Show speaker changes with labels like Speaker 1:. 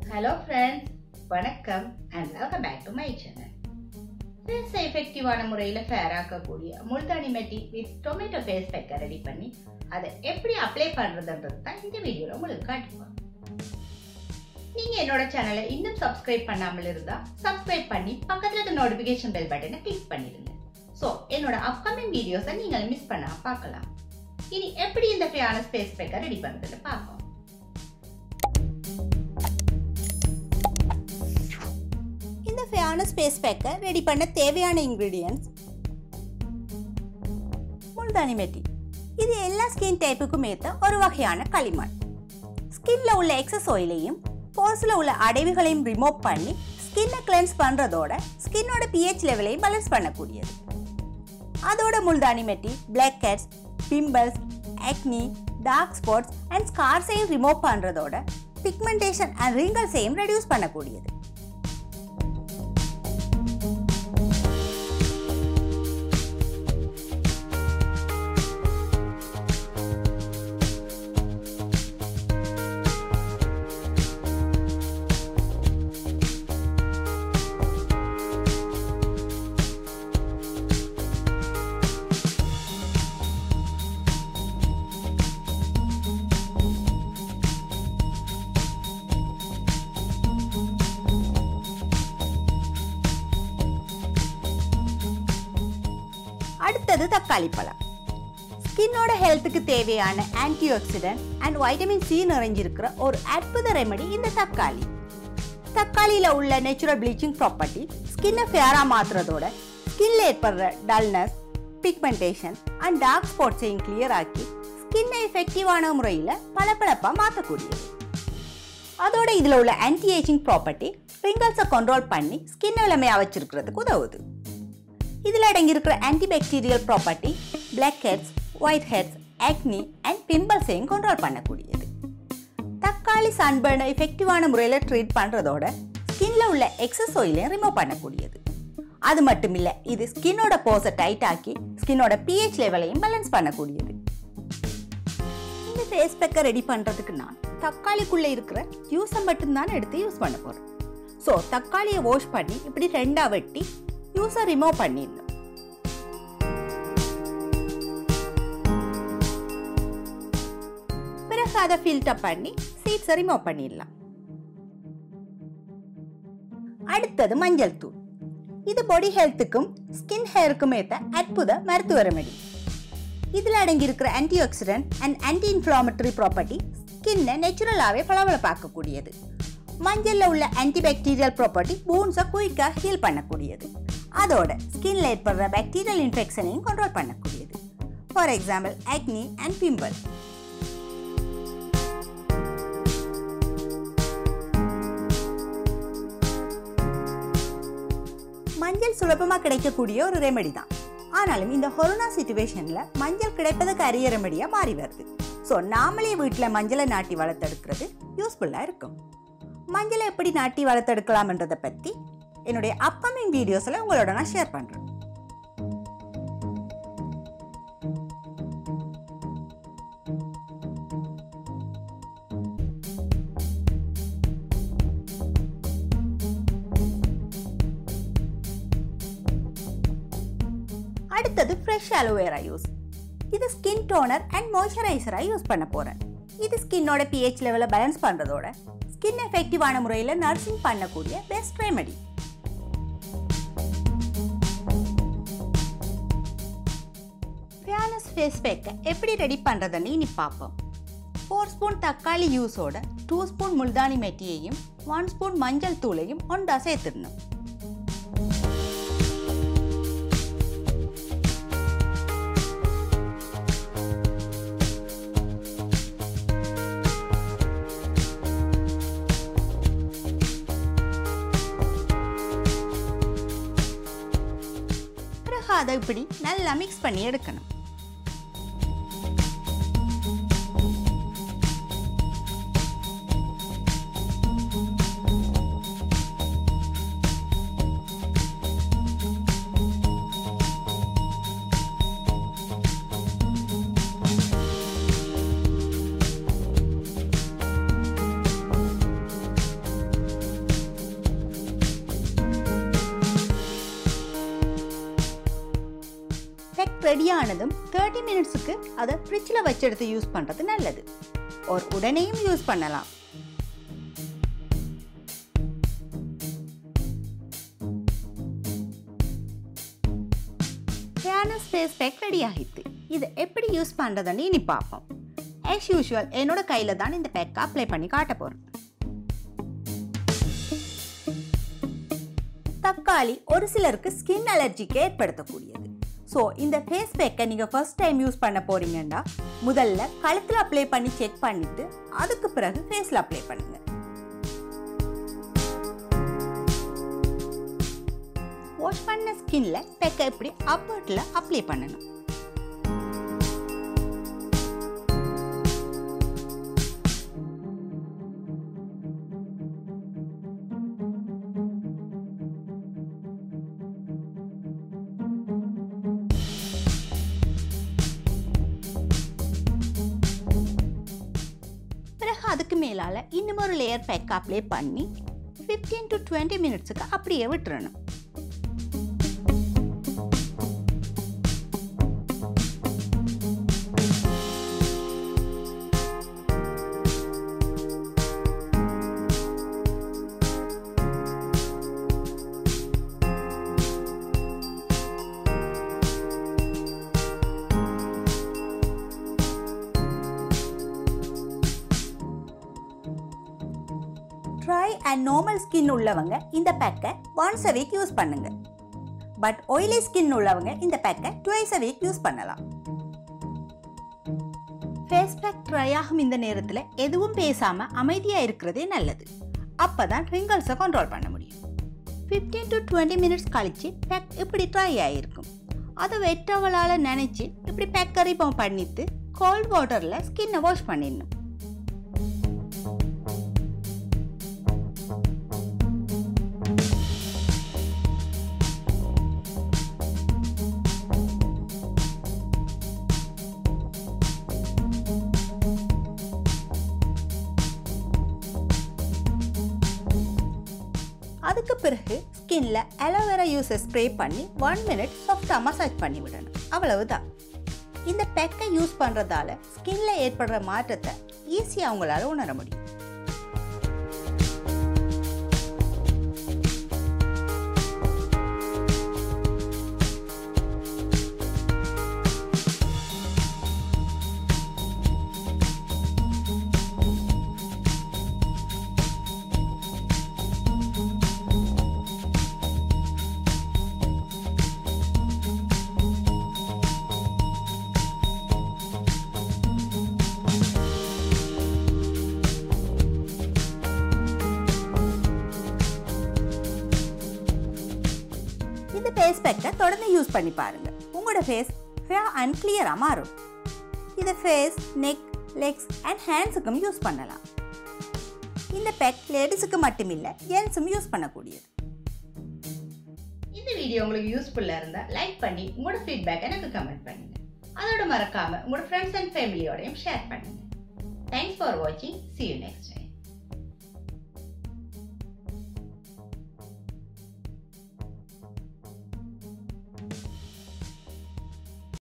Speaker 1: hello friends வணக்கம் and welcome back to my channel face எஃபெக்டிவான முறையில் ஃபேர் ஆக்கக்கூடிய multani mitti with tomato face பேக்கை ரெடி பண்ணி அதை எப்படி அப்ளை பண்ணுறதுன்றது தான் இந்த வீடியோவில் உங்களுக்கு காட்டுவோம் நீங்கள் என்னோட சேனலை இன்னும் சப்ஸ்கிரைப் பண்ணாமல் இருந்தால் சப்ஸ்கிரைப் பண்ணி பக்கத்தில் இருக்க நோட்டிஃபிகேஷன் பெல் பட்டனை கிளிக் பண்ணிடுங்க ஸோ என்னோட அப்கமிங் வீடியோஸை நீங்கள் மிஸ் பண்ணாம பார்க்கலாம் இனி எப்படி இந்த ஃபேயான ஸ்பேஸ் பேக்கை ரெடி பண்ணுறதுன்னு பார்ப்போம்
Speaker 2: இந்த ஃபேயான ஸ்பேஸ் பேக்கை ரெடி பண்ண தேவையான இன்க்ரீடியன்ஸ் முல்தானி மெட்டி இது எல்லா ஸ்கின் டைப்புக்கும் ஏற்ற ஒரு வகையான களிமண் ஸ்கின்ல உள்ள எக்ஸஸ் ஆயிலையும் போர்ஸில் உள்ள அடைவுகளையும் ரிமூவ் பண்ணி ஸ்கின்னை கிளென்ஸ் பண்ணுறதோட ஸ்கின்னோட பிஹெச் லெவலையும் பேலன்ஸ் பண்ணக்கூடியது அதோட multani mitti black heads pimples acne dark spots and ஸ்கார்ஸையும் ரிமூவ் பண்ணுறதோட பிக்மெண்டேஷன் அண்ட் ரிங்கல்ஸையும் ரெடியூஸ் பண்ணக்கூடியது அடுத்தது தக்காளி பழம் ஸ்கின்னோட ஹெல்த்துக்கு தேவையான anti oxidant and vitamin C நிறைஞ்சிருக்கிற ஒரு அற்புத ரெமெடி இந்த தக்காளி தக்காளியில் உள்ள நேச்சுரல் ப்ளீச்சிங் ப்ராப்பர்ட்டி ஸ்கின்னை ஃபேராக மாற்றுறதோட ஸ்கின்ல ஏற்படுற டல்னஸ் பிக்மெண்டேஷன் அண்ட் டார்க் ஸ்பாட்ஸையும் கிளியர் ஆக்கி ஸ்கின்னை எஃபெக்டிவான முறையில் பளபளப்பாக மாற்றக்கூடியது அதோட இதில் உள்ள ஆன்டி ஏஜிங் ப்ராப்பர்ட்டி ரிங்கல்ஸை கண்ட்ரோல் பண்ணி ஸ்கின் இளமையாக வச்சிருக்கிறதுக்கு உதவுது இதில் அடங்கியிருக்கிற antibacterial property black heads white heads acne and பிம்பிள்ஸையும் கண்ட்ரோல் பண்ணக்கூடியது தக்காளி சன்பர்னை எஃபெக்டிவான முறையில் ட்ரீட் பண்ணுறதோட ஸ்கின்ல உள்ள எக்ஸஸ் ஆயிலையும் ரிமூவ் பண்ணக்கூடியது அது மட்டும் இல்லை இது ஸ்கின்னோட போஸை டைட் ஆக்கி ஸ்கின்னோட பிஹெச் லெவலையும் பேலன்ஸ் பண்ணக்கூடியது இந்த ஃபேஸ் பேக்கை ரெடி பண்ணுறதுக்கு நான் தக்காளிக்குள்ளே இருக்கிற ஜூஸை மட்டும்தான் எடுத்து யூஸ் பண்ண போகிறேன் ஸோ தக்காளியை வாஷ் பண்ணி இப்படி ரெண்டாக வெட்டி யூஸை ரிமூவ் பண்ணிடணும் பிறகு அதை ஃபில்டர் பண்ணி சீட்ஸை ரிமூவ் பண்ணிடலாம் அடுத்தது மஞ்சள் தூள் இது பாடி ஹெல்த்துக்கும் ஸ்கின் ஹேருக்கும் ஏற்ற அற்புத மருத்துவ ரெமெடி இதில் அடங்கியிருக்கிற anti oxidant and anti inflammatory property ஸ்கின்னை நேச்சுரலாகவே பளபளப்பாக்கக்கூடியது மஞ்சளில் உள்ள ஆன்டிபாக்டீரியல் ப்ராப்பர்ட்டி போன்ஸை குயிக்காக ஹீல் பண்ணக்கூடியது அதோட ஸ்கின்ல ஏற்படுற பாக்டீரியல் இன்ஃபெக்ஷனையும் கண்ட்ரோல் பண்ணக்கூடியது for example acne and pimple மஞ்சள் சுலபமாக கிடைக்கக்கூடிய ஒரு ரெமெடி தான் ஆனாலும் இந்த கொரோனா சுச்சுவேஷனில் மஞ்சள் கிடைப்பதுக்கு அரிய ரெமெடியாக மாறி வருது ஸோ நாமளே வீட்டில் மஞ்சளை நாட்டி வளர்த்தெடுக்கிறது யூஸ்ஃபுல்லாக இருக்கும் மஞ்சளை எப்படி நாட்டி வளர்த்தெடுக்கலாம்ன்றதை பற்றி என்னுடைய அப்கமிங் வீடியோஸில் உங்களோட நான் ஷேர் பண்ணுறேன் அடுத்தது ஃப்ரெஷ் அலோவேரா யூஸ் இது ஸ்கின் டோனர் அண்ட் மாய்ஸ்சரைசராக யூஸ் பண்ண போகிறேன் இது ஸ்கின்னோட பிஹெச் லெவலை பேலன்ஸ் பண்ணுறதோட ஸ்கின் எஃபெக்டிவான முறையில் நர்சிங் பண்ணக்கூடிய பெஸ்ட் ரெமெடி ஃபேனஸ் ஃபேஸ் பேக்கை எப்படி ரெடி பண்ணுறதுன்னு இனி பார்ப்போம் ஃபோர் ஸ்பூன் தக்காளி யூஸோட டூ ஸ்பூன் முல்தானி மெட்டியையும் ஒன் ஸ்பூன் மஞ்சள் தூளையும் ஒன்றா சேர்த்துடணும் பிறகு அதை இப்படி நல்லா மிக்ஸ் பண்ணி எடுக்கணும் ரெடி ஆனதும் தேர்ட்டி மினிட்ஸுக்கு அதை ஃப்ரிட்ஜில் வச்செடுத்து யூஸ் பண்ணுறது நல்லது ஒரு உடனேயும் யூஸ் பண்ணலாம் ஃபேர்னஸ் ஃபேஸ் பேக் ரெடி ஆகிட்டு இதை எப்படி யூஸ் பண்ணுறதுன்னு இனி பார்ப்போம் ஆஸ் யூஷுவல் என்னோட கையில் தான் இந்த பேக்கை அப்ளை பண்ணி காட்ட போகிறேன் தக்காளி ஒரு சிலருக்கு ஸ்கின் அலர்ஜிக்கு ஏற்படுத்தக்கூடியது ஸோ இந்த ஃபேஸ் பேக்கை நீங்கள் ஃபர்ஸ்ட் டைம் யூஸ் பண்ண போறீங்கன்னா முதல்ல கழுத்தில் அப்ளை பண்ணி செக் பண்ணிட்டு அதுக்கு பிறகு ஃபேஸில் அப்ளை பண்ணுங்க வாஷ் பண்ண ஸ்கின்ல பேக்கை இப்படி அப்பர்ட்டில் அப்ளை பண்ணணும் பிறகு அதுக்கு மேலால் இன்னும் ஒரு லேயர் பேக் அப்ளை பண்ணி ஃபிஃப்டீன் டு டுவெண்ட்டி மினிட்ஸுக்கு அப்படியே விட்டுறணும் ட்ரை அண்ட் நார்மல் ஸ்கின் உள்ளவங்க இந்த பேக்கை ஒன்ஸ் அ வீக் யூஸ் பண்ணுங்க பட் oily ஸ்கின் உள்ளவங்க இந்த பேக்கை டுவைஸ் அ வீக் யூஸ் பண்ணலாம் ஃபேஸ் பேக் ட்ரை ஆகும் இந்த நேரத்தில் எதுவும் பேசாமல் அமைதியாக இருக்கிறதே நல்லது அப்போ தான் ரிங்கல்ஸை கண்ட்ரோல் பண்ண முடியும் ஃபிஃப்டீன் டு டுவெண்ட்டி மினிட்ஸ் கழித்து பேக் இப்படி ட்ரை ஆகிருக்கும் அதை வெட்டவளால் நினச்சி இப்படி பேக் ரிமூவ் பண்ணிட்டு கோல்ட் வாட்டரில் ஸ்கின்னை வாஷ் பண்ணிடணும் அதுக்கு பிறகு ஸ்கின்ல அலோவேரா யூஸை ஸ்ப்ரே பண்ணி ஒன் மினிட் சாஃப்டாக மசாஜ் பண்ணி விடணும் அவ்வளவுதான் இந்த பெக்கை யூஸ் பண்ணுறதால ஸ்கின்ல ஏற்படுற மாற்றத்தை ஈஸியாக அவங்களால உணர முடியும் இந்த ஃபேஸ் பேக்கை தொடர்ந்து யூஸ் பண்ணி பாருங்க உங்களோட ஃபேஸ் ஃபேர் அண்ட் கிளியராக மாறும் இதை ஃபேஸ் நெக் லெக்ஸ் அண்ட் ஹேண்ட்ஸுக்கும் யூஸ் பண்ணலாம் இந்த பேக் லேடிஸுக்கு மட்டுமில்லை ஜென்ஸும் யூஸ் பண்ணக்கூடியது
Speaker 1: இந்த வீடியோ உங்களுக்கு யூஸ்ஃபுல்லா இருந்தா லைக் பண்ணி உங்களோட ஃபீட்பேக் எனக்கு கமெண்ட் பண்ணுங்க அதோட மறக்காம உங்களோட ஃப்ரெண்ட்ஸ் அண்ட் ஃபேமிலியோடையும் ஷேர் பண்ணுங்க தேங்க்ஸ் ஃபார் வாட்சிங் see you next time